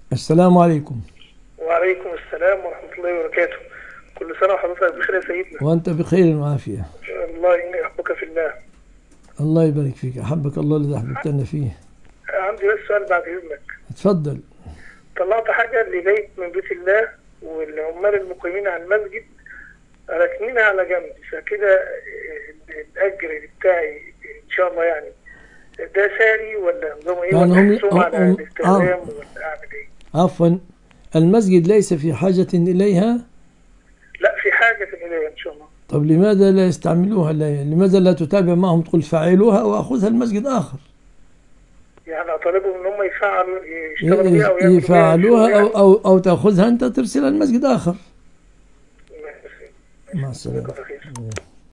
السلام عليكم وعليكم السلام ورحمة الله وبركاته كل سنة وحضرتك بخير يا سيدنا وأنت بخير وعافية الله إني أحبك في الله الله يبارك فيك أحبك الله الذي أحببتنا فيه عندي بس سؤال بعد إذنك تفضل طلعت حاجة لبيت من بيت الله والعمال المقيمين على المسجد راكنينها على جنب فكده ال- الأجر بتاعي إن شاء الله يعني ده ساري ولا نظام إيه يعني ولا هم- أحسهم على هم- الاستخدام آه. ولا أعمل إيه؟ عفوا المسجد ليس في حاجة إليها لا في حاجة إليها إن شاء الله طب لماذا لا يستعملوها لا لماذا لا تتابع معهم تقول فعلوها وأخذها المسجد آخر يعني أطالبهم إن هم يفعلوا يشتغلوا بيها أو يعملوا بيها يفعلوها شغل أو, أو, أو تأخذها أنت ترسلها المسجد آخر يعني. مع السلامة جزاك الله خير.